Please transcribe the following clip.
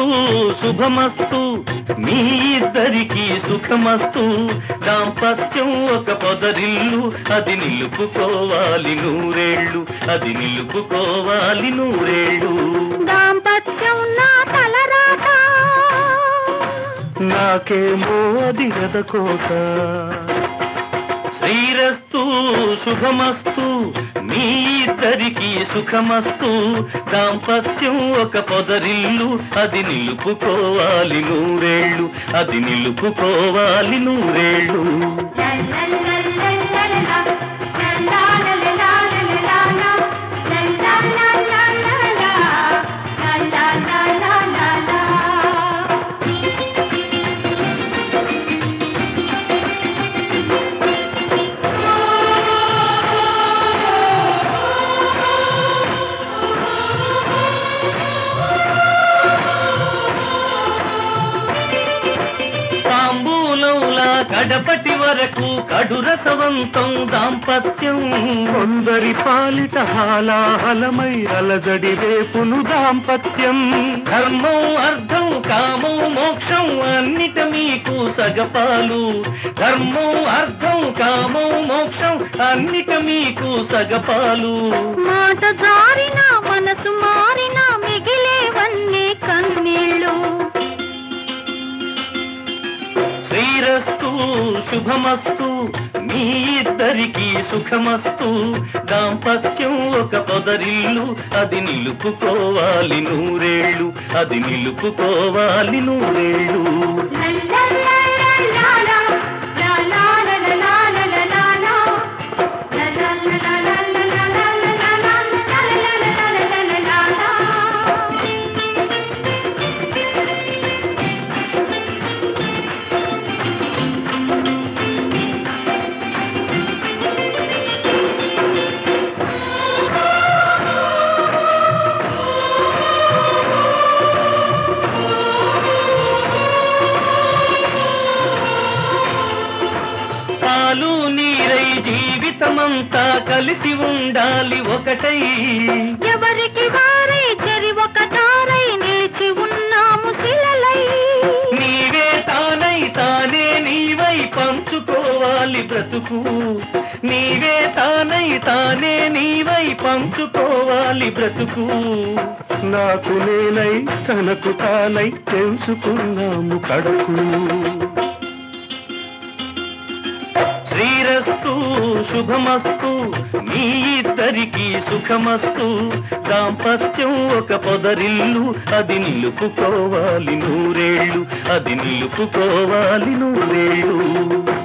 శుభమస్తు మీ ఇద్దరికి సుఖమస్తు దాంపత్యం ఒక పొదరిల్లు అది నిలుపుకోవాలి నూరేళ్ళు అది నిలుపుకోవాలి నూరేళ్ళు దాంపత్యం నా తలరాత నాకేమో అది గదకోట శ్రీరస్తు శుభమస్తు మీ ఇద్దరికి సుఖమస్తు దాంపత్యం ఒక పొదరిల్లు అది నిలుపుకోవాలి నూరేళ్ళు అది నిలుపుకోవాలి నూరేళ్ళు తాంబూలంలా కడపటి వరకు కడురసవంతం దాంపత్యం కొందరి పాలిట హాలాహలమై అలజడి రేపును దాంపత్యం ధర్మం అర్థం కామం మోక్షం అన్నిట మీకు సగపాలు ధర్మం అర్థం కామం మోక్షం అన్నిట మీకు సగపాలు మాట జారిన మనసు మారిన మిగిలేవన్నీ కన్నీళ్ళు శ్రీరస్తు శుభమస్తు మీ ఇద్దరికి సుఖమస్తు దాంపత్యం ఒక పొదరిల్లు అది నిలుపుకోవాలి నూరేళ్ళు అది నిలుపుకోవాలి నూరేళ్ళు పాలు నీరై జీవితమంతా కలిసి ఉండాలి ఒకటై ఎవరికి వారై చెరి ఒక దారై నిలిచి ఉన్నాము శిలలై నీవే తానై తానే నీవై పంచుకోవాలి బ్రతుకు నీవే తానై తానే నీవై పంచుకోవాలి బ్రతుకు నాకు నేనై తనకు తానై తెలుసుకున్నాము కడకు శ్రీరస్తు శుభమస్తు మీ ఇద్దరికి సుఖమస్తు దాంపత్యం ఒక పొదరిల్లు అది నిలుపుకోవాలి నూరేళ్ళు అది నిలుపుకోవాలి నూరేళ్ళు